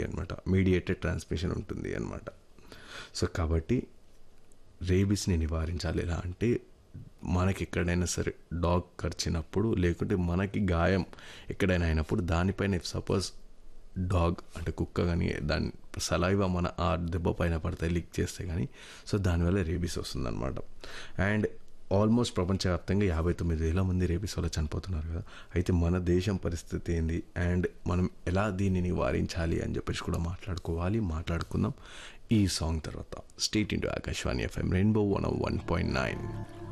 అనమాట mediated transmission ఉంటుంది అనమాట సో కాబట్టి రేబీస్ని నివారించాలి ఎలా అంటే మనకి ఎక్కడైనా సరే డాగ్ కరిచినప్పుడు లేకుంటే మనకి గాయం ఎక్కడైనా అయినప్పుడు దానిపైన సపోజ్ డాగ్ అంటే కుక్క కానీ దాని సలైవ మన ఆ దెబ్బ పైన పడితే లీక్ చేస్తే కానీ సో దానివల్ల రేబీస్ వస్తుందన్నమాట అండ్ ఆల్మోస్ట్ ప్రపంచవ్యాప్తంగా యాభై తొమ్మిది వేల మంది రేబీస్ వల్ల చనిపోతున్నారు కదా అయితే మన దేశం పరిస్థితి ఏంది అండ్ మనం ఎలా దీన్ని నివారించాలి అని చెప్పేసి కూడా మాట్లాడుకోవాలి మాట్లాడుకుందాం ఈ సాంగ్ తర్వాత stay tuned to Akashvani FM rainbow one one point nine